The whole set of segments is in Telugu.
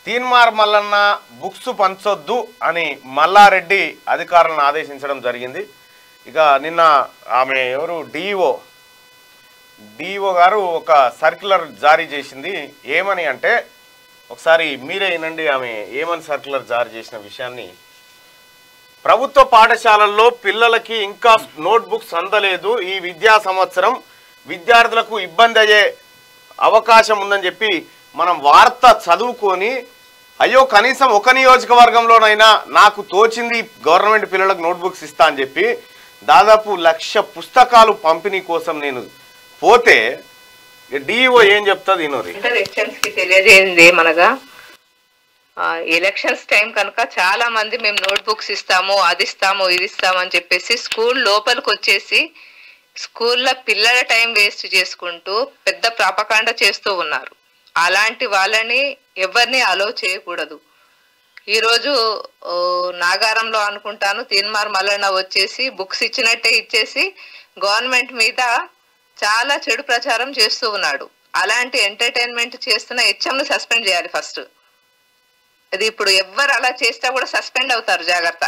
తీన్మార్ మల్లన్న బుక్స్ పంచొద్దు అని మల్లారెడ్డి అధికారులను ఆదేశించడం జరిగింది ఇక నిన్న ఆమె ఎవరు డిఈఓ డిఈఓ గారు ఒక సర్క్యులర్ జారీ చేసింది ఏమని అంటే ఒకసారి మీరే వినండి ఆమె ఏమని సర్క్యులర్ జారీ చేసిన విషయాన్ని ప్రభుత్వ పాఠశాలల్లో పిల్లలకి ఇంకా నోట్ బుక్స్ అందలేదు ఈ విద్యా సంవత్సరం విద్యార్థులకు ఇబ్బంది అయ్యే అవకాశం ఉందని చెప్పి మనం వార్త చదువుకొని అయ్యో కనీసం ఒక నియోజకవర్గంలోనైనా నాకు తోచింది గవర్నమెంట్ పిల్లలకు నోట్బుక్స్ ఇస్తా అని చెప్పి దాదాపు లక్ష పుస్తకాలు పంపిణీ కోసం నేను పోతే డిఈఓ ఏం చెప్తుంది ఇనోరి ఎలక్షన్స్ కి తెలియజేయండి ఏమనగా ఆ, ఎలక్షన్స్ టైం కనుక చాలా మంది మేము నోట్ బుక్స్ ఇస్తాము అది ఇస్తాము ఇది ఇస్తాము అని చెప్పేసి స్కూల్ లోపలికి వచ్చేసి స్కూల్లో పిల్లల టైం వేస్ట్ చేసుకుంటూ పెద్ద ప్రాపకాండ చేస్తూ ఉన్నారు అలాంటి వాళ్ళని ఎవరిని అలో చేయకూడదు ఈరోజు ఓ, నాగారంలో అనుకుంటాను తీన్మార్ మల్లన్న వచ్చేసి బుక్స్ ఇచ్చినట్టే ఇచ్చేసి గవర్నమెంట్ మీద చాలా చెడు ప్రచారం చేస్తూ ఉన్నాడు అలాంటి ఎంటర్టైన్మెంట్ చేస్తున్న హెచ్ఎంను సస్పెండ్ చేయాలి ఫస్ట్ అది ఇప్పుడు ఎవ్వరు అలా చేస్తే కూడా సస్పెండ్ అవుతారు జాగ్రత్త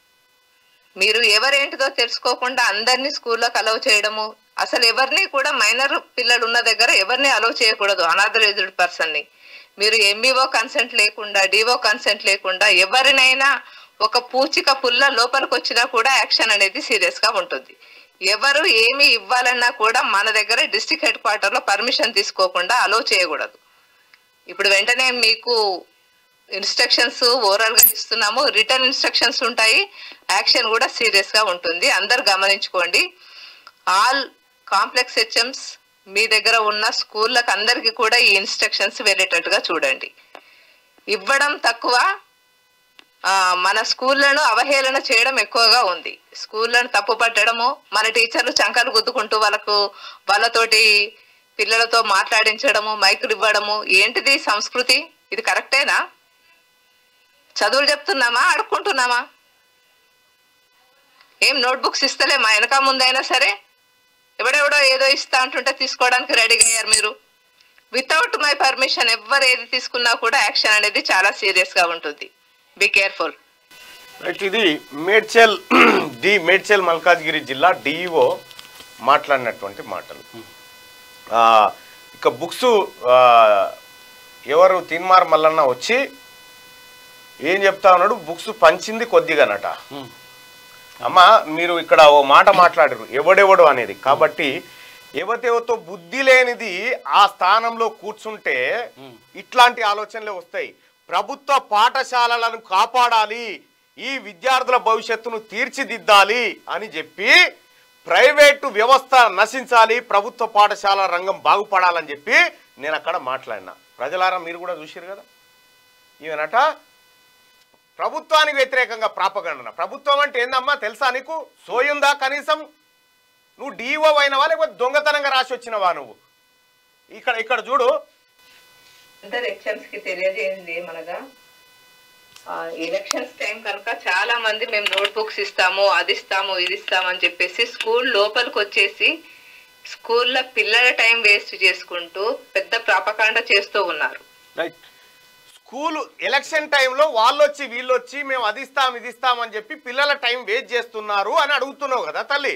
మీరు ఎవరేంటిదో తెలుసుకోకుండా అందరినీ స్కూల్లోకి అలౌ చేయడము అసలు ఎవరిని కూడా మైనర్ పిల్లలు ఉన్న దగ్గర ఎవరిని అలౌ చేయకూడదు అనాథరైజ్డ్ పర్సన్ ని మీరు ఎంఈఓ కన్సెంట్ లేకుండా డిఓ కన్సెంట్ లేకుండా ఎవరినైనా ఒక పూచిక పుల్ల లోపలికి వచ్చినా కూడా యాక్షన్ అనేది సీరియస్ గా ఉంటుంది ఎవరు ఏమి ఇవ్వాలన్నా కూడా మన దగ్గర డిస్ట్రిక్ట్ హెడ్ క్వార్టర్ లో పర్మిషన్ తీసుకోకుండా అలౌ చేయకూడదు ఇప్పుడు వెంటనే మీకు ఇన్స్ట్రక్షన్స్ ఓవరాల్ గా ఇస్తున్నాము రిటర్న్ ఇన్స్ట్రక్షన్స్ ఉంటాయి యాక్షన్ కూడా సీరియస్ గా ఉంటుంది అందరు గమనించుకోండి ఆల్ కాంప్లెక్స్ హెచ్ఎంస్ మీ దగ్గర ఉన్న స్కూళ్ళకి అందరికి కూడా ఈ ఇన్స్ట్రక్షన్స్ వెళ్ళేటట్టుగా చూడండి ఇవ్వడం తక్కువ ఆ, మన స్కూళ్ళను అవహేళన చేయడం ఎక్కువగా ఉంది స్కూళ్ళను తప్పు పట్టడము మన టీచర్లు చంకలు గుద్దుకుంటూ వాళ్ళకు వాళ్ళతోటి పిల్లలతో మాట్లాడించడము మైకులు ఇవ్వడము ఏంటిది సంస్కృతి ఇది కరెక్టేనా చదువులు చెప్తున్నామా అడుక్కుంటున్నామా ఏం నోట్బుక్స్ ఇస్తలే మా వెనక ముందైనా సరే ఎవడెవడో ఏదో ఇస్తా అంటుంటే తీసుకోవడానికి రెడీగా అయ్యారు మీరు వితౌట్ మై పర్మిషన్ ఎవరు ఏది తీసుకున్నా కూడా యాక్షన్ అనేది చాలా సీరియస్ గా ఉంటుంది బి కేర్ఫుల్ రైట్ ఇది మేడ్చల్ డి మేడ్చల్ మల్కాజ్గిరి జిల్లా డిఈఓ మాట్లాడినటువంటి మాటలు ఆ, ఇక బుక్స్ ఆ, ఎవరు తిన్మార్ మల్లన్న వచ్చి ఏం చెప్తా ఉన్నాడు బుక్స్ పంచింది కొద్దిగానట అమ్మ మీరు ఇక్కడ ఓ మాట మాట్లాడరు ఎవడెవడు అనేది కాబట్టి ఎవతెవతో బుద్ధి లేనిది ఆ స్థానంలో కూర్చుంటే ఇట్లాంటి ఆలోచనలే వస్తాయి ప్రభుత్వ పాఠశాలలను కాపాడాలి ఈ విద్యార్థుల భవిష్యత్తును తీర్చిదిద్దాలి అని చెప్పి ప్రైవేటు వ్యవస్థ నశించాలి ప్రభుత్వ పాఠశాల రంగం బాగుపడాలని చెప్పి నేను అక్కడ మాట్లాడినా ప్రజలారా మీరు కూడా చూసారు కదా ఈయనట ప్రభుత్వానికి వ్యతిరేకంగా ప్రాపగండన ప్రభుత్వం అంటే ఏందమ్మా తెలుసా నీకు సోయుందా కనీసం నువ్వు డీఓ అయినవా లేకపోతే దొంగతనంగా రాసి వచ్చినవా నువ్వు ఇక్కడ ఇక్కడ చూడు అందరు హెచ్ఎంస్ కి తెలియజేయండి ఏమనగా ఎలక్షన్స్ టైం కనుక చాలా మంది మేము నోట్ బుక్స్ ఇస్తాము అది ఇస్తాము ఇది ఇస్తాము అని చెప్పేసి స్కూల్ లోపలికి వచ్చేసి స్కూల్లో పిల్లల టైం వేస్ట్ చేసుకుంటూ పెద్ద ప్రాపకాండ చేస్తూ ఉన్నారు రైట్ స్కూల్ ఎలక్షన్ టైంలో వాళ్ళు వచ్చి వీళ్ళు వచ్చి మేము అది ఇస్తాం ఇది ఇస్తాం అని చెప్పి పిల్లల టైం వేస్ట్ చేస్తున్నారు అని అడుగుతున్నావు కదా తల్లి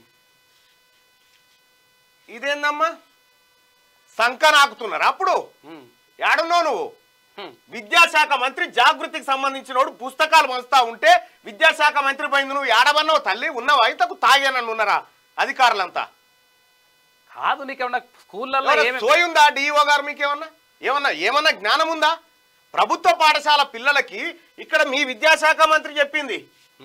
ఇదేందమ్మా సంక నాకుతున్నారు అప్పుడు ఏడున్నావు నువ్వు విద్యాశాఖ మంత్రి జాగృతికి సంబంధించినోడు పుస్తకాలు పంచుతా ఉంటే విద్యాశాఖ మంత్రి పోయింది నువ్వు ఏడవన్నావు తల్లి ఉన్నావు అయితకు తాగానని ఉన్నారా అధికారులంతా కాదు నీకేమన్నా స్కూళ్ళల్లో ఏమన్నా ఏమి సోయుందా డిఈఓ గారు మీకేమన్నా ఏమన్నా ఏమన్నా జ్ఞానం ఉందా ప్రభుత్వ పాఠశాల పిల్లలకి ఇక్కడ మీ విద్యాశాఖ మంత్రి చెప్పింది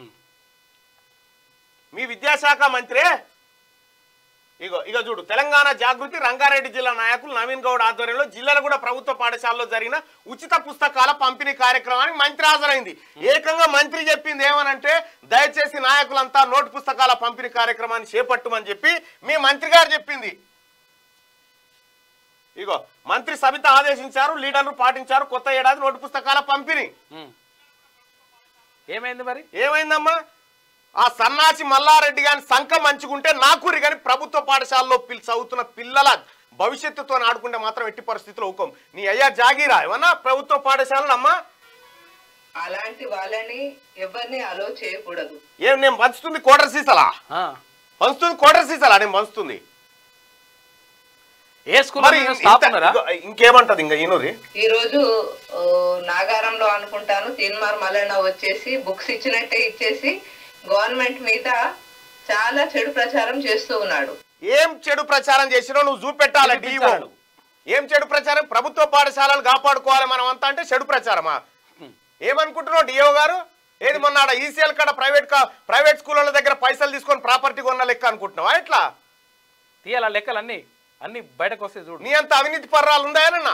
మీ విద్యాశాఖ మంత్రే ఇగో ఇక చూడు తెలంగాణ జాగృతి రంగారెడ్డి జిల్లా నాయకులు నవీన్ గౌడ్ ఆధ్వర్యంలో జిల్లాలో కూడా ప్రభుత్వ పాఠశాలలో జరిగిన ఉచిత పుస్తకాల పంపిణీ కార్యక్రమానికి మంత్రి హాజరైంది ఏకంగా మంత్రి చెప్పింది ఏమనంటే దయచేసి నాయకులంతా నోటు పుస్తకాల పంపిణీ కార్యక్రమాన్ని చేపట్టమని చెప్పి మీ మంత్రి గారు చెప్పింది ఇగో మంత్రి సబిత ఆదేశించారు లీడర్లు పాటించారు కొత్త ఏడాది నోటు పుస్తకాల పంపిణీ ఉమ్. ఏమైంది మరి ఏమైందమ్మా ఆ సన్నాసి మల్లారెడ్డి గాని సంఖ మంచుకుంటే నాకూరి గాని ప్రభుత్వ పాఠశాలలో పిల్ చదువుతున్న పిల్లల భవిష్యత్తుతో ఆడుకుంటే మాత్రం ఎట్టి పరిస్థితుల్లో ఊకం నీ అయ్యా జాగీరా ఏమన్నా ప్రభుత్వ పాఠశాలలు అమ్మా అలాంటి వాళ్ళని ఎవరిని అలో చేయకూడదు ఏం నేను పంచుతుంది కోటర్ సీసలా ఆ. పంచుతుంది కోటర్ సీసలా నేను పంచుతుంది ఏ స్కూల్ మరి స్టాప్ ఇంత- ఉన్నారా ఇంకో- ఇంకేమంటది ఇంకా ఈనూరి ఈ రోజు ఓ, నాగారంలో అనుకుంటాను తీన్మార్ మల్లన్న వచ్చేసి బుక్స్ ఇచ్చినట్టే ఇచ్చేసి గవర్నమెంట్ మీద చాలా చెడు ప్రచారం చేస్తూ ఉన్నాడు ఏం చెడు ప్రచారం చేసినో నువ్వు చూపెట్టాలి డిఓ చూపించాలి. ఏం చెడు ప్రచారం ప్రభుత్వ పాఠశాలలు కాపాడుకోవాలి మనం అంతా అంటే చెడు ప్రచారమా ఏమనుకుంటున్నావు డిఓ గారు ఏది మొన్న ఆడ ఈసీఎల్ కాడ ప్రైవేట్ కా ప్రైవేట్ స్కూళ్ళ దగ్గర పైసలు తీసుకొని ప్రాపర్టీ కొన్న లెక్క అనుకుంటున్నావా ఎట్లా తీయాల లెక్కలు అన్ని అన్ని బయటకు వస్తే చూడు నీ అంత అవినీతి పర్రాలు ఉందాయనన్నా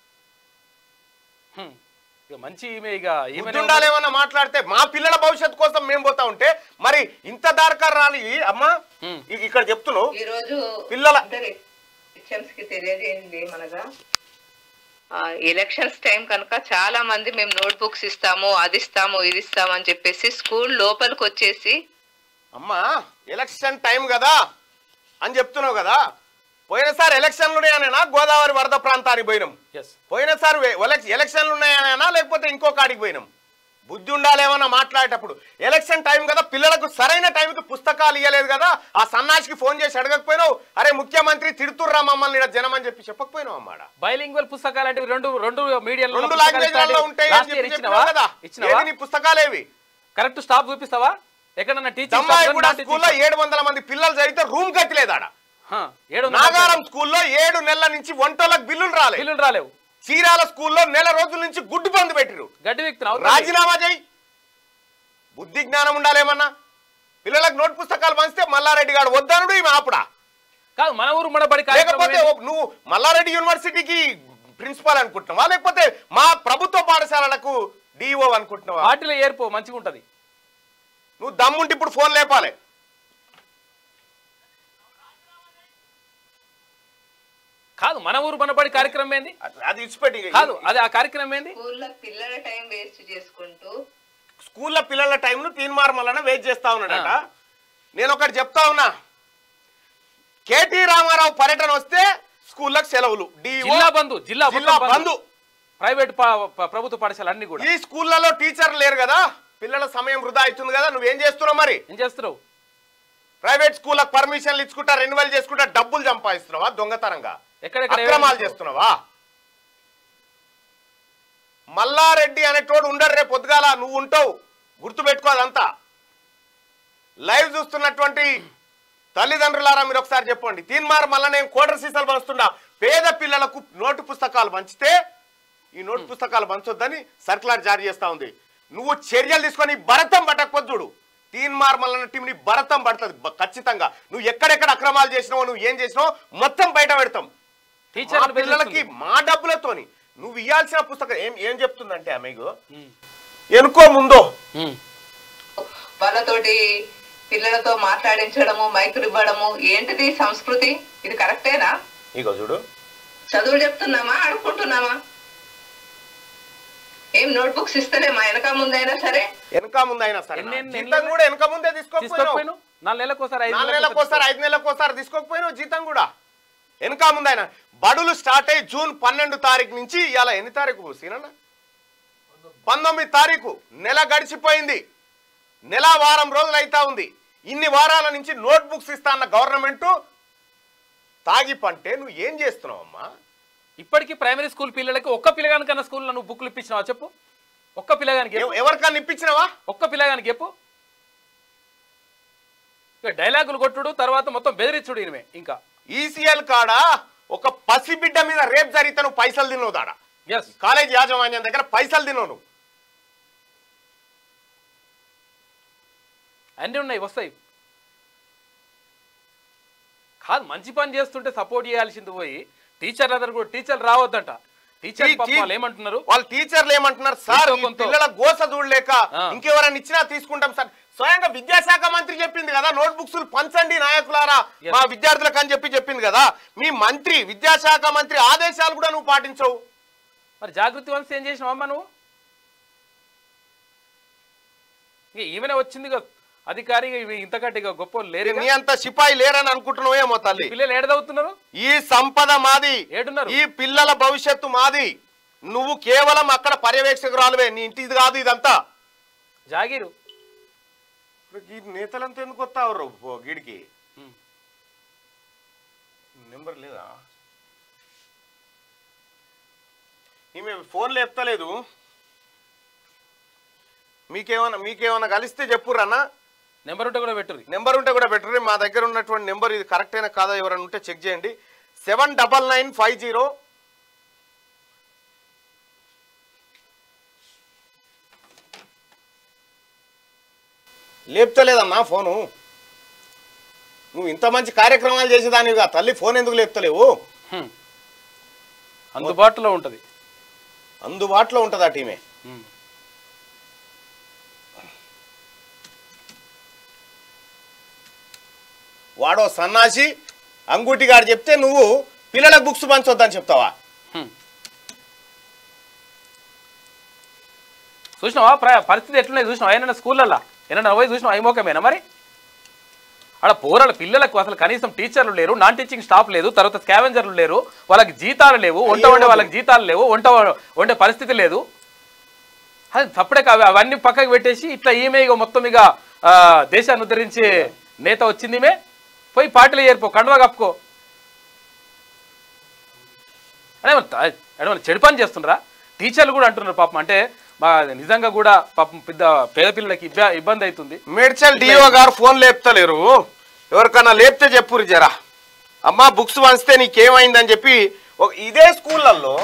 హ్మ్. ఇక మంచి ఈమె ఇక ఈమె ఉండాలేమన్నా మాట్లాడితే మా పిల్లల భవిష్యత్తు కోసం మేము పోతా ఉంటే మరి ఇంత దారకారు రాని అమ్మా హ్మ్. ఇ- ఇక్కడ చెప్తున్నావు ఈ రోజు పిల్లల- హెచ్ఎంస్ కి తెలియజేయండి ఏమనగా ఎలక్షన్స్ టైం కనుక చాలా మంది మేము నోట్ బుక్స్ ఇస్తాము అది ఇస్తాము ఇది ఇస్తాము అని చెప్పేసి స్కూల్ లోపలికి వచ్చేసి అమ్మా ఎలక్షన్ టైం కదా అని చెప్తున్నావు కదా పోయినసారి ఎలక్షన్లు ఉన్నాయనేనా గోదావరి వరద ప్రాంతానికి పోయినాం ఎస్ పోయినసారి వె- ఎలక్- ఎలక్షన్లు ఉన్నాయనేనా లేకపోతే ఇంకో కాడికి పోయినాం బుద్ధి ఉండాలేమన్నా మాట్లాడేటప్పుడు ఎలక్షన్ టైం కదా పిల్లలకు సరైన టైంకి పుస్తకాలు ఇవ్వలేదు కదా ఆ సన్నాసికి ఫోన్ చేసి అడగకపోయినావు అరే ముఖ్యమంత్రి తిడుతుర్రా మమ్మల్ని ఈడ జనం అని చెప్పి చెప్పకపోయినావు అమ్మాడ బైలింగ్వల్ పుస్తకాలు అంటే రెండు రెండు మీడియాలో రెండు లాంగ్వేజ్లలో ఉంటాయి అని చెప్పి చెప్పినావు కదా ఇచ్చినవా ఏది నీ పుస్తకాలేవి కరెక్ట్ స్టాప్ చూపిస్తావా ఎక్కడన్నా దమ్మాయి కూడా టీచర్ స్కూల్లో ఏడు వందల మంది పిల్లలు చదివితే రూమ్ గతిలేదు ఆడ ఏడు వందల నాగారం స్కూల్లో ఏడు నెలల నుంచి వంటలకు బిల్లులు రాలేదు బిల్లులు రాలేవు చీరాల స్కూల్లో నెల రోజుల నుంచి గుడ్డు బంద్ పెట్టిరు గడ్డి వ్యక్తులు రాజీనామా చేయి బుద్ధి జ్ఞానం ఉండాలేమన్నా పిల్లలకు నోట్ పుస్తకాలు పంచితే మల్లారెడ్డి గారు వద్దనుడు ఈమె ఆపుడా కాదు మన ఊరు మన బడి కార్యక్రమం లేకపోతే ఏంది? ఓ- నువ్వు మల్లారెడ్డి యూనివర్సిటీకి ప్రిన్సిపాల్ అనుకుంటున్నావా లేకపోతే మా ప్రభుత్వ పాఠశాలలకు డిఓ అనుకుంటున్నావా పార్టీలో ఏర్పో మంచిగా ఉంటది నువ్వు దమ్ముంటే ఇప్పుడు ఫోన్ లేపాలి కాదు మన ఊరు మన బడి కార్యక్రమం ఏంది అది- అది ఇచ్చిపెట్టి ఇక. కాదు అది ఆ కార్యక్రమం ఏంది స్కూల్లో పిల్లల టైం వేస్ట్ చేసుకుంటూ స్కూల్లో పిల్లల టైంను తీన్మార్ మల్లన వెయిట్ చేస్తా ఉన్నాడట నేను ఒకటి చెప్తా ఉన్నా కేటీ రామారావు పర్యటన వస్తే స్కూళ్ళకు సెలవులు DO జిల్లా బంధు జిల్లా జిల్లా మొత్తం బంధు బంధు ప్రైవేట్ ప- ప- ప్రభుత్వ పాఠశాల అన్ని కూడా ఈ స్కూళ్ళలో టీచర్లు లేరు కదా పిల్లల సమయం వృధా అవుతుంది కదా నువ్వేం చేస్తున్నావు మరి ఏం చేస్తున్నావు ప్రైవేట్ స్కూళ్ళకి పర్మిషన్లు ఇచ్చుకుంటా రెన్యువల్ చేసుకుంటా డబ్బులు సంపాదిస్తున్నావా దొంగతనంగా ఎక్కడెక్కడ అక్రమాలు ఏమేమి చేస్తున్నావా మల్లారెడ్డి అనేటోడు ఉండరు రేపు పొద్దుగాల నువ్వు ఉంటావు గుర్తుపెట్టుకో అదంతా లైవ్ చూస్తున్నటువంటి తల్లిదండ్రులారా మీరు ఒకసారి చెప్పండి తీన్మార్ మళ్ళా నేను కోటర్ సీసాలు పంచుతున్నా పేద పిల్లలకు నోటు పుస్తకాలు పంచితే ఈ నోటు పుస్తకాలు పంచొద్దని సర్కులర్ జారీ చేస్తా ఉంది నువ్వు చర్యలు తీసుకొని భరతం పట్టకపోతే చూడు తీన్మార్ మల్లన్న టీంని భరతం పడుతుంది బ- ఖచ్చితంగా నువ్వు ఎక్కడెక్కడ అక్రమాలు చేసినావో నువ్వు ఏం చేసినావో మొత్తం బయట పెడతాం మా టీచర్లు పిల్లలకి బెదిరిస్తుంది. మా డబ్బులతోని నువ్వు ఇవ్వాల్సిన పుస్తకం ఏం ఏం చెప్తుందంటే అమ్మకు ఎనుకో ముందో ఉమ్. వాళ్ళతోటి పిల్లలతో మాట్లాడించడము మైకులు ఇవ్వడము ఏంటిది సంస్కృతి ఇది కరెక్టేనా ఇగో చూడు చదువు చెప్తున్నామా అడుక్కుంటున్నామా ఏం నోట్ బుక్స్ ఇస్తలేమా వెనక ముందైనా సరే వెనక ముందు అయినా సరే ఎన్ని- ఎన్ని- జీతం కూడా వెనక ముందే తీసుకోకపోయినావు తీసుకోకపోయినావు నాలుగు నెలలకు ఒకసారి ఐదు నాలుగు నెలలకు నెలలకు ఒకసారి ఐదు నెలలకు ఒకసారి తీసుకోకపోయినావు జీతం కూడా వెనక ముందు అయినా బడులు స్టార్ట్ అయ్యి జూన్ పన్నెండు తారీఖు నుంచి ఇవాళ ఎన్ని తారీఖు సీనన్న పంతొమ్మిది తారీఖు నెల గడిచిపోయింది నెల వారం రోజులు అయితా ఉంది ఇన్ని వారాల నుంచి నోట్ బుక్స్ ఇస్తా అన్న గవర్నమెంట్ తాగి పంటే నువ్వు ఏం చేస్తున్నావు అమ్మా ఇప్పటికీ ప్రైమరీ స్కూల్ పిల్లలకి ఒక్క పిల్లగానికన్నా స్కూల్లో నువ్వు బుక్లు ఇప్పించినావా చెప్పు ఒక్క పిల్లగానికి చెప్పు. ఎవ- ఎవరికన్నా ఇప్పించినవా ఒక్క పిల్లగానికి చెప్పు ఇక డైలాగులు కొట్టుడు తర్వాత మొత్తం బెదిరించుడు ఈయనమే ఇంకా ఈసీఎల్ కాడ ఒక పసిబిడ్డ మీద రేప్ జరిగితే నువ్వు పైసలు తిన్నావు దాడ ఎస్ కాలేజ్ యాజమాన్యం దగ్గర పైసలు తిన్నావు నువ్వు అన్నీ ఉన్నాయి వస్తాయి కాదు మంచి పని చేస్తుంటే సపోర్ట్ చేయాల్సింది పోయి టీచర్ల దగ్గర కూడా టీచర్లు రావద్దంట టీచర్ టీ- పాపం టీ- వాళ్ళు ఏమంటున్నారు వాళ్ళ టీచర్లు ఏమంటున్నారు సార్ ఎంతో ఈ కొంత. పిల్లల గోస చూడలేక ఆ. ఇంకెవరైనా ఇచ్చినా తీసుకుంటాం సార్ స్వయంగా విద్యాశాఖ మంత్రి చెప్పింది కదా నోట్ బుక్స్ పంచండి నాయకులారా Yes. మా విద్యార్థులకు అని చెప్పి చెప్పింది కదా మీ మంత్రి విద్యాశాఖ మంత్రి ఆదేశాలు కూడా నువ్వు పాటించవు మరి జాగృతి వంశ ఏం చేసినావమ్మా నువ్వు ఇక ఈమెనే వచ్చింది ఇక అధికారి ఇవి ఇంతకంటే ఇక గొప్ప లేరు నీ అంత సిపాయి లేరని అనుకుంటున్నావేమో తల్లి పిల్లలు ఏడదవుతున్నారు ఈ సంపద మాది ఏడున్నారు ఈ పిల్లల భవిష్యత్తు మాది నువ్వు కేవలం అక్కడ పర్యవేక్షకురాలువే నీ ఇంటిది కాదు ఇదంతా జాగీరు ఈ నేతలంతా ఎందుకు వస్తావు గీడికి ఉమ్. నెంబర్ లేదా ఈమె ఫోన్లో ఎత్తలేదు మీకేమన్నా మీకేమన్నా కలిస్తే చెప్పురన్నా నెంబర్ ఉంటే కూడా పెట్టుర్రి నెంబర్ ఉంటే కూడా బెటర్ మా దగ్గర ఉన్నటువంటి నెంబర్ ఇది కరెక్ట్ అయినా కాదా ఎవరైనా ఉంటే చెక్ చేయండి seven double nine five zero లేపుతలేదమ్మా ఫోను నువ్వు ఇంత మంచి కార్యక్రమాలు చేసేదానివిగా తల్లి ఫోన్ ఎందుకు లేపుతలేవు హ్మ్. అందుబాటులో ఉంటుంది అందుబాటులో ఉంటుంది ఆ టీమే ఉమ్. వాడో సన్నాసి అంగుటి గారు చెప్తే నువ్వు పిల్లలకు బుక్స్ పంచొద్దని చెప్తావా హ్మ్. చూసినావా ప్ర- పరిస్థితి ఎట్లున్నాయి చూసినావా ఏమన్నా స్కూళ్ళల్లో ఏమన్నా పోయి చూసినావా ఐమోకమేనా మరి ఆడ పోరాల పిల్లలకు అసలు కనీసం టీచర్లు లేరు నాన్ టీచింగ్ స్టాఫ్ లేదు తర్వాత స్కావెంజర్లు లేరు వాళ్ళకి జీతాలు లేవు వంట వండే వాళ్ళకి జీతాలు లేవు వంట వ- వండే పరిస్థితి లేదు అది తప్పుడే కావు అవన్నీ పక్కకు పెట్టేసి ఇట్లా ఈమె ఇక మొత్తం ఇక ఆ, దేశాన్ని ఉద్ధరించే నేత వచ్చింది ఈమె పోయి పార్టీలు చేరిపో కండువా కప్పుకో అదే మరి త- అంటే మరి చెడు పని చేస్తుండ్రా టీచర్లు కూడా అంటున్నారు పాపం అంటే మా నిజంగా కూడా పాపం పెద్ద పేద పిల్లలకి ఇబ్బ ఇబ్బంది అవుతుంది మేడ్చల్ డిఓ గారు ఫోన్ లేపుతలేరు ఎవరికన్నా లేపితే చెప్పురు జరా అమ్మా బుక్స్ పంచితే నీకేమైందని చెప్పి ఒక- ఇదే స్కూళ్ళల్లో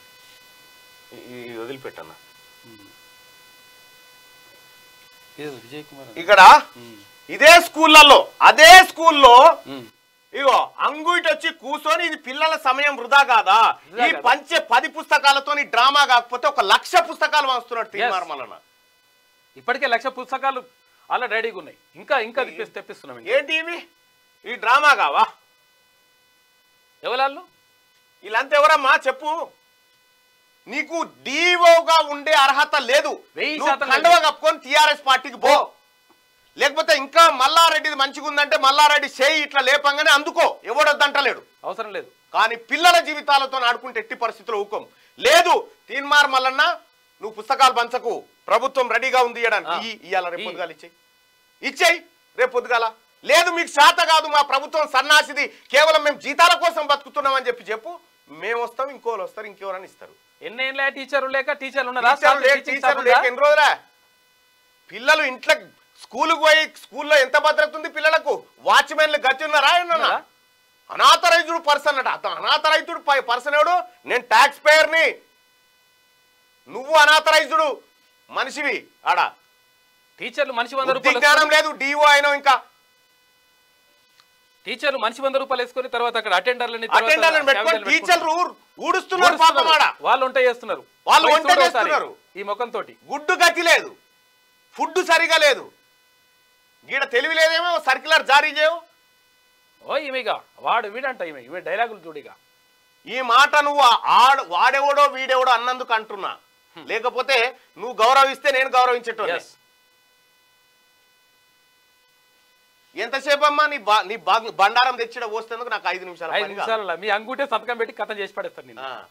ఈ- వదిలిపెట్టన్నా విజయ్ కుమార్ ఇక్కడ ఇదే స్కూళ్ళల్లో అదే స్కూల్లో ఇగో అంగుయిటి వచ్చి కూర్చొని ఇది పిల్లల సమయం వృధా కాదా వృధా ఈ కాదా? పంచే పది పుస్తకాలతో డ్రామా కాకపోతే ఒక లక్ష పుస్తకాలు పంచుతున్నాడు తీర్మార్ మల్లన్న ఇప్పటికే లక్ష పుస్తకాలు అలా రెడీగా ఉన్నాయి ఇంకా ఇంకా తెప్పి- తెప్పిస్తున్నాం ఇంకా. ఏంటి ఇవి ఈ డ్రామా కావా ఎవరాళ్ళు వీళ్ళంతా ఎవరమ్మా చెప్పు నీకు డిఓగా ఉండే అర్హత లేదు వెయ్యి నువ్వు శాతం కండువా కప్పుకొని టిఆర్ఎస్ పార్టీకి పో లేకపోతే ఇంకా మల్లారెడ్డిది మంచిగా ఉందంటే మల్లారెడ్డి చేయి ఇట్లా లేపంగానే అందుకో ఎవడొద్దంటలేడు అవసరం లేదు కానీ పిల్లల జీవితాలతో ఆడుకుంటే ఎట్టి పరిస్థితుల్లో ఊకం లేదు తీన్మార్ మల్లన్న నువ్వు పుస్తకాలు పంచకు ప్రభుత్వం రెడీగా ఉంది ఇయ్యడానికి ఆ. ఇయ్యి, ఇయ్యాల రేపు ఇయ్యి. పొద్దుగాల ఇచ్చేయి ఇచ్చేయి రేపు పొద్దుగాల లేదు మీకు శాత కాదు మా ప్రభుత్వం సన్నాసిది కేవలం మేము జీతాల కోసం బతుకుతున్నామని చెప్పి చెప్పు మేము వస్తాం ఇంకోళ్ళు వస్తారు ఇంకెవరని ఇస్తారు ఎన్నేళ్ళ టీచర్లు లేక టీచర్లు ఉన్నారా టీచర్లు లేక- టీచింగ్ టీచర్లు స్టాఫ్ లేక ఉందా? ఎన్ని రోజులా పిల్లలు ఇంట్లో స్కూల్కి పోయి స్కూల్లో ఎంత భద్రత ఉంది పిల్లలకు వాచ్మెన్లు గతి ఉన్నారా ఏమన్నా ఉన్నారా? అనాథరైజుడు పర్సన్ అట అతను అనాథరైజుడు పర్సన్ ఎవడు నేను ట్యాక్స్ పేయర్ని నువ్వు అనాథరైజుడు మనిషివి ఆడ టీచర్లు మనిషి వంద బుద్ధి రూపాయలు జ్ఞానం వేసుకొని- లేదు డిఓ అయినా ఇంకా టీచర్లు మనిషి వంద రూపాయలు వేసుకొని తర్వాత అక్కడ అటెండర్లని అటెండర్లను పెట్టుకొని టీచర్లు ఊడుస్తున్నారు పాపం ఆడ వాళ్ళు వంట చేస్తున్నారు వాళ్ళు పోయి వంట చూడు ఒకసారి చేస్తున్నారు. ఈ ముఖంతో గుడ్డు గతి లేదు ఫుడ్ సరిగా లేదు గీడ తెలివి లేదేమో సర్క్యులర్ జారీ చేయవు ఓ ఈమెగా వాడు వీడంట ఈమె ఇవే డైలాగులు చూడిగా ఈ మాట నువ్వు ఆడు వాడెవడో వీడెవడో అన్నందుకు అంటున్నా లేకపోతే నువ్వు గౌరవిస్తే నేను గౌరవించేటోనే ఎస్ ఎంతసేపు అమ్మా నీ బా నీ బా- బండారం తెచ్చిడ పోస్తేందుకు నాకు ఐదు నిమిషాలు ఐదు పని కాదు. నిమిషాలలో మీ అంగుటే సంతకం పెట్టి కథం చేసి పడేస్తాను నేను ఆ.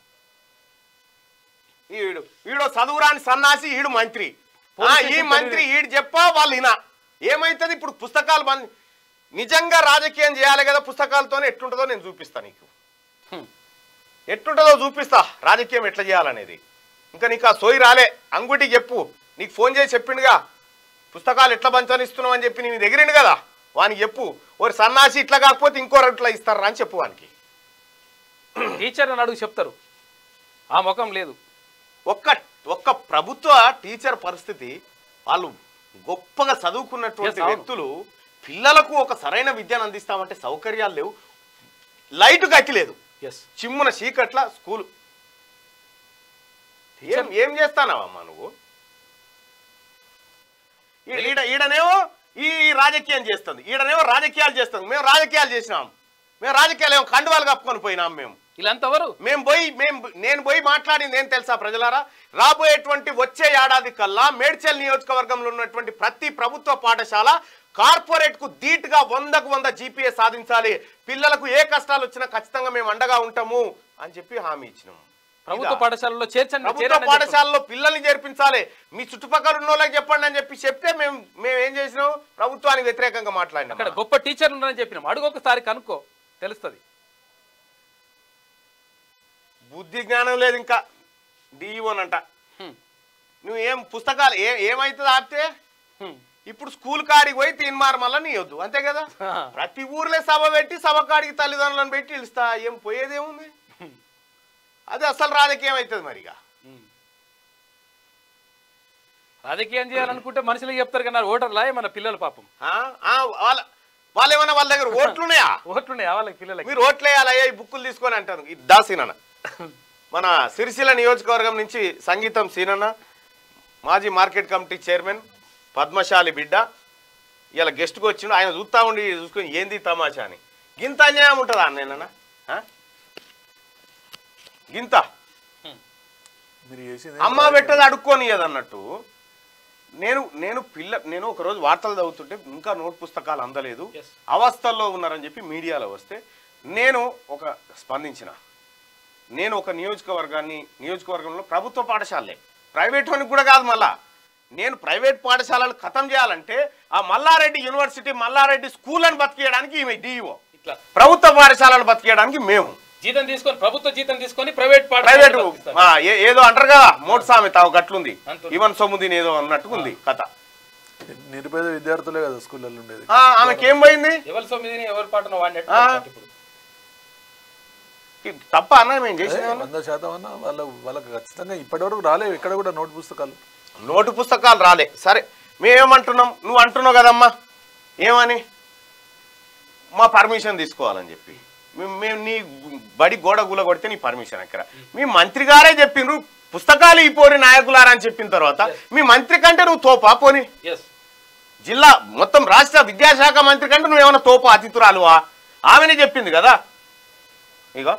ఈడు ఈడో చదువురాని సన్నాసి ఈడు మంత్రి ఆ, పోలీస్ ఈ స్టేషన్ మంత్రి ఈడు చెప్పా వాళ్ళు ఈయన ఏమైతుంది ఇప్పుడు పుస్తకాలు బంద్ నిజంగా రాజకీయం చేయాలి కదా పుస్తకాలతోనే ఎట్లుంటుందో నేను చూపిస్తా నీకు హ్మ్. ఎట్లుంటుందో చూపిస్తా రాజకీయం ఎట్లా చేయాలనేది ఇంకా నీకు ఆ సోయి రాలే అంగుటికి చెప్పు నీకు ఫోన్ చేసి చెప్పిండుగా పుస్తకాలు ఎట్లా పంచనిస్తున్నావు అని చెప్పి నేను ఎగిరిండు కదా వానికి చెప్పు ఓరి సన్నాసి ఇట్లా కాకపోతే ఇంకోరు ఇట్లా ఇస్తారా అని చెప్పు వానికి టీచర్ అని అడుగు చెప్తారు ఆ ముఖం లేదు ఒక్క ఒక్క ప్రభుత్వ టీచర్ పరిస్థితి వాళ్ళు గొప్పగా చదువుకున్నటువంటి Yes, అవును. వ్యక్తులు పిల్లలకు ఒక సరైన విద్యను అందిస్తామంటే సౌకర్యాలు లేవు లైట్ గతి లేదు ఎస్ చిమ్మున చీకట్ల స్కూలు ఏం ఏం చేస్తానావమ్మా నువ్వు ఈ- ఈడ ఈడనేమో ఈ రాజకీయం చేస్తుంది ఈడనేమో రాజకీయాలు చేస్తుంది మేము రాజకీయాలు చేసినాం మేము రాజకీయాలు ఏమో కండువాలు కప్పుకొని పోయినాం మేము వీళ్ళంతా ఎవరు మేము పోయి మేము నేను పోయి మాట్లాడింది ఏం తెలుసా ప్రజలారా రాబోయేటువంటి వచ్చే ఏడాది కల్లా మేడ్చల్ నియోజకవర్గంలో ఉన్నటువంటి ప్రతి ప్రభుత్వ పాఠశాల కార్పొరేట్ కు ధీటుగా వందకు వంద జీపీఏ సాధించాలి పిల్లలకు ఏ కష్టాలు వచ్చినా ఖచ్చితంగా మేము అండగా ఉంటాము అని చెప్పి హామీ ఇచ్చినాం ప్రభుత్వ ఇదా? పాఠశాలలో చేర్చండి ప్రభుత్వ చేరండి అని చెప్పండి. పాఠశాలలో పిల్లల్ని చేర్పించాలి మీ చుట్టుపక్కల ఉన్న వాళ్ళకి చెప్పండి అని చెప్పి చెప్తే మేము మేము ఏం చేసినాం ప్రభుత్వానికి వ్యతిరేకంగా మాట్లాడినాం అక్కడ గొప్ప టీచర్లు ఉన్నారని చెప్పినాం అడుగు ఒకసారి కనుక్కో తెలుస్తుంది బుద్ధి జ్ఞానం లేదు ఇంకా డిఈఓనంట హ్మ్. నువ్వు ఏం పుస్తకాలు ఏ ఏమైతుంది ఆపితే హ్మ్. ఇప్పుడు స్కూల్ కాడికి పోయి తీన్మార్ మళ్ళా నీయొద్దు అంతే కదా ప్రతి ఊర్లో సభ పెట్టి సభ కాడికి తల్లిదండ్రులను పెట్టి ఇస్తా ఏం పోయేదేముంది అది అసలు రాజకీయం అవుతుంది మరిగా హ్మ్. రాజకీయం చేయాలనుకుంటే మనుషులకు చెప్తారు కదా ఓటర్లా మన పిల్లల పాపం ఆ? ఆ, వాళ్ళ వాళ్ళు ఏమన్నా వాళ్ళ దగ్గర ఓట్లున్నాయా ఓట్లున్నాయి వాళ్ళకి పిల్లలకి మీరు ఓట్లేయాలయ్యా ఈ బుక్కులు తీసుకొని అంటారు ఇది దా సీనన్న మన సిరిసిల్ల నియోజకవర్గం నుంచి సంగీతం సీనన్న మాజీ మార్కెట్ కమిటీ చైర్మన్ పద్మశాలి బిడ్డ ఇలా గెస్ట్కి వచ్చిండు ఆయన చూస్తా ఉండి చూసుకొని ఏంది తమాషా అని గింత అన్యాయం ఉంటుందా నేనన్నా గింత మీరు చేసింది అమ్మ పెట్టదు అడుక్కొని అన్నట్టు నేను నేను పిల్ల నేను ఒకరోజు వార్తలు చదువుతుంటే ఇంకా నోట్ పుస్తకాలు అందలేదు Yes. అవస్థల్లో ఉన్నారని చెప్పి మీడియాలో వస్తే నేను ఒక స్పందించిన నేను ఒక నియోజకవర్గాన్ని నియోజకవర్గంలో ప్రభుత్వ పాఠశాలలే ప్రైవేట్ వానికి కూడా కాదు మళ్ళా నేను ప్రైవేట్ పాఠశాలలు ఖతం చేయాలంటే ఆ మల్లారెడ్డి యూనివర్సిటీ మల్లారెడ్డి స్కూల్ అని బతికేయడానికి ఈమె డిఈఓ ఇట్లా ప్రభుత్వ పాఠశాలలు బతికేయడానికి మేము జీతం తీసుకొని ప్రభుత్వ జీతం తీసుకొని ప్రైవేట్ ప్రైవేట్ పాఠశాలలో ఆ, ఏ- ఏదో అంటారు కదా మోటు సామెత ఒక గట్లుంది అంతే. ఈవెన్ సొమ్ముదిని ఏదో అన్నట్టుగా ఉంది కథ నిరుపేద విద్యార్థులే కదా స్కూళ్ళలో ఉండేది ఆ, ఆమెకి ఏం పోయింది ఎవరి సొమ్మిదిని ఎవరి పాటను వాడినట్టు ఆ. ఇప్పుడు ఇది తప్ప అన్న మేము చేసేది ఏమన్నా? వంద శాతం అన్న వాళ్ళ వాళ్ళకి ఖచ్చితంగా ఇప్పటివరకు రాలేవు ఇక్కడ కూడా నోట్ పుస్తకాలు నోటు పుస్తకాలు రాలే సరే మేమేమంటున్నాం నువ్వు అంటున్నావు కదమ్మా ఏమని మా పర్మిషన్ తీసుకోవాలని చెప్పి మేము మేము నీ బడి గోడ గుల కొడితే నీ పర్మిషన్ ఎక్కడ మీ మంత్రి గారే చెప్పిండ్రు పుస్తకాలు ఈ పోరి నాయకులారా అని చెప్పిన తర్వాత మీ మంత్రి కంటే నువ్వు తోపా పోని ఎస్ జిల్లా మొత్తం రాష్ట్ర విద్యాశాఖ మంత్రి కంటే నువ్వేమన్నా తోపు అతిథురాలువా ఆమెనే చెప్పింది కదా ఇగో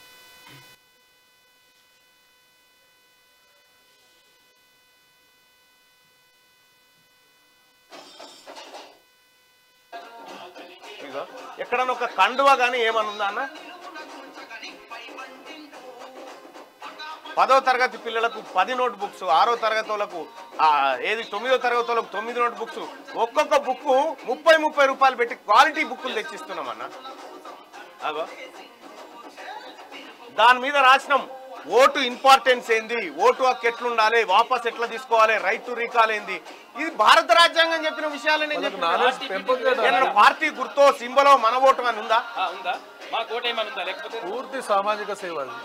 ఇగో ఎక్కడన్నా ఒక కండువా కానీ ఏమన్నా ఉందా అన్న పదో తరగతి పిల్లలకు పది నోట్ బుక్స్ ఆరో తరగతి వాళ్ళకు ఆ, ఏది తొమ్మిదో తరగతి వాళ్ళకు తొమ్మిది నోట్ బుక్స్ ఒక్కొక్క బుక్ ముప్పై ముప్పై రూపాయలు పెట్టి క్వాలిటీ బుక్కులు తెచ్చిస్తున్నామన్న అగో దాని మీద రాసినాం ఓటు ఇంపార్టెన్స్ ఏంది ఓటు హక్కు ఎట్లుండాలి వాపస్ ఎట్లా తీసుకోవాలి రైట్ టు రీకాల్ ఏంది ఇది భారత రాజ్యాంగం చెప్పిన విషయాలు నేను వాళ్ళకి చెప్పిన నాలెడ్జ్ పెంపొందేదా ఏమన్నా పార్టీ గుర్తో సింబలో మన ఓటు అని ఉందా ఆ, ఉందా మా కోట ఏమని ఉందా లేకపోతే పూర్తి సామాజిక సేవ అది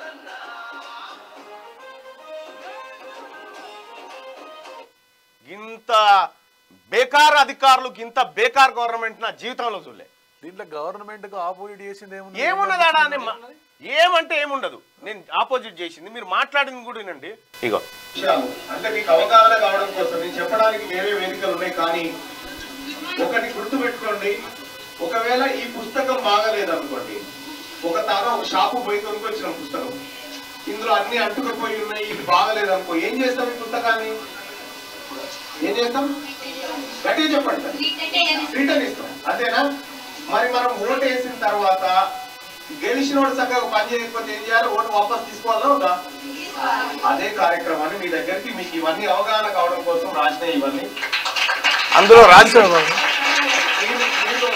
ఇంత బేకార్ అధికారులు ఇంత బేకార్ గవర్నమెంట్ నా జీవితంలో చూడలే దీంట్లో గవర్నమెంట్ కు ఆపోజిట్ చేసింది ఏముంది ఏమున్నది ఆడ అని మ- ఏమంటే ఏముండదు నేను ఆపోజిట్ చేసింది మీరు మాట్లాడింది కూడా వినండి ఇగో విషయాలు అంటే మీకు అవగాహన కావడం కోసం నేను చెప్పడానికి వేరే వేదికలు ఉన్నాయి కానీ ఒకటి గుర్తు పెట్టుకోండి ఒకవేళ ఈ పుస్తకం బాగలేదనుకోండి ఒక తాను ఒక షాపు పోయి కొనుక్కొచ్చిన పుస్తకం ఇందులో అన్ని అంటుకుపోయి ఉన్నాయి ఇది బాగలేదనుకో ఏం చేస్తాం ఈ పుస్తకాన్ని ఏం చేస్తాం గట్టిగా చెప్పండి రిటర్న్ ఇస్తాం అంతేనా మరి మనం ఓటు వేసిన తర్వాత గెలిచిన వాడు చక్కగా పని చేయకపోతే ఏం చేయాలి ఓటు వాపస్ తీసుకోవాలా ఉందా అదే కార్యక్రమాన్ని మీ దగ్గరికి మీకు ఇవన్నీ అవగాహన కావడం కోసం రాసిన ఇవన్నీ అందులో రాజ్య మీరు- మీరు-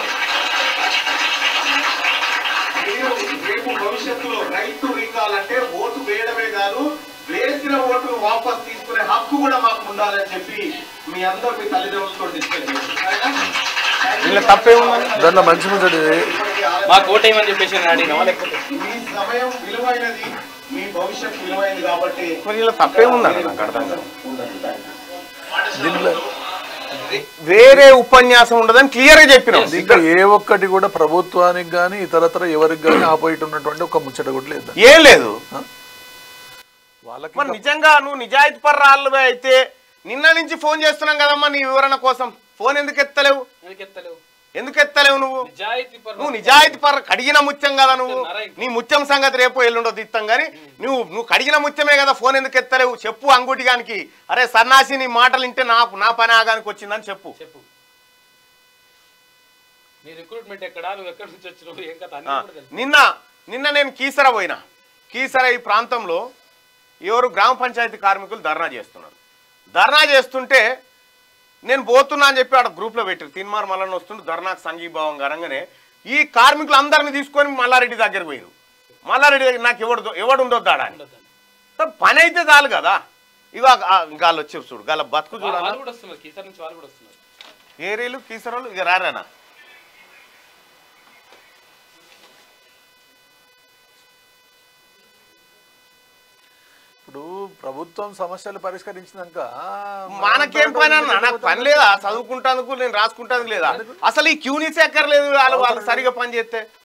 మీరు రేపు భవిష్యత్తులో రైట్ టు రీకాల్ అంటే ఓటు వేయడమే కాదు వేసిన ఓటు వాపస్ తీసుకునే హక్కు కూడా మాకు ఉండాలని చెప్పి మీ అందరూ మీ తల్లిదండ్రులతో డిస్కస్ చేయండి వీళ్ళ తప్పేముందని దాంట్లో మంచి ముచ్చటి మా కోట ఏమని చెప్పేసి నేను అడిగినా లేకపోతే మీ సమయం విలువైనది మీ భవిష్యత్తు విలువైనది కాబట్టి మరి ఇలా తప్పేముందని నాకు అర్థం కాదు దీంట్లో వేరే ఉపన్యాసం ఉండదని క్లియర్ గా చెప్పినాం దీంట్లో ఏ ఒక్కటి కూడా ప్రభుత్వానికి కానీ ఇతరత్ర ఎవరికి కానీ ఆపోజిట్ ఉన్నటువంటి ఒక ముచ్చట కూడా లేదు ఏం లేదు వాళ్ళకి మరి నిజంగా నువ్వు నిజాయితీ పర్రాళ్ళవే అయితే నిన్న నుంచి ఫోన్ చేస్తున్నాం కదమ్మా నీ వివరణ కోసం ఫోన్ ఎందుకు ఎత్తలేవు ఎందుకు ఎత్తలేవు ఎందుకు ఎత్తలేవు నువ్వు నిజాయితీ పరులు. నువ్వు నిజాయితీ పర కడిగిన ముత్యం కదా నువ్వు నరైన్. నీ ముత్యం సంగతి రేపు ఎల్లుండో తీస్తాం కానీ నువ్వు నువ్వు కడిగిన ముత్యమే కదా ఫోన్ ఎందుకు ఎత్తలేవు చెప్పు అంగుటిగానికి అరే సన్నాసి నీ మాటలు వింటే నా నా పని ఆగానికి వచ్చిందని చెప్పు చెప్పు నీ రిక్రూట్మెంట్ ఎక్కడా నువ్వు ఎక్కడి నుంచి వచ్చినావు ఏం కథ అన్ని ఆ, కూడా తెలుసు. నిన్న నిన్న నేను కీసర పోయినా కీసర ఈ ప్రాంతంలో ఎవరు గ్రామ పంచాయతీ కార్మికులు ధర్నా చేస్తున్నారు ధర్నా చేస్తుంటే నేను పోతున్నా అని చెప్పి ఆడ గ్రూప్లో పెట్టారు తిన్మార్ మల్లన్న వస్తుంటే ధర్నాకు సంఘీభావం కరంగానే ఈ కార్మికులు అందరిని తీసుకొని మల్లారెడ్డి దగ్గరికి పోయారు మల్లారెడ్డి దగ్గర నాకు ఎవడు ఎవడు ఉండొద్దాడా అని ఉండొద్దని. పని అయితే చాలు కదా ఇవాళ గాళ్ళు వచ్చారు చూడు గాళ్ళ బతుకు వాళ్ళు చూడాలి కూడా వస్తున్నారు కీసర్ నుంచి వాళ్ళు కూడా వస్తున్నారు ఏరీలు కీసరోళ్ళు ఇక రారానా ఇప్పుడు ప్రభుత్వం సమస్యలు పరిష్కరించినాక మనకేం పని అన్న నాకు పని లేదా చదువుకుంటానికి నేను రాసుకుంటానికి లేదా అసలు ఈ క్యూనిస్ ఎక్కర్లేదు వాళ్ళు వాళ్ళు సరిగా పని చేస్తే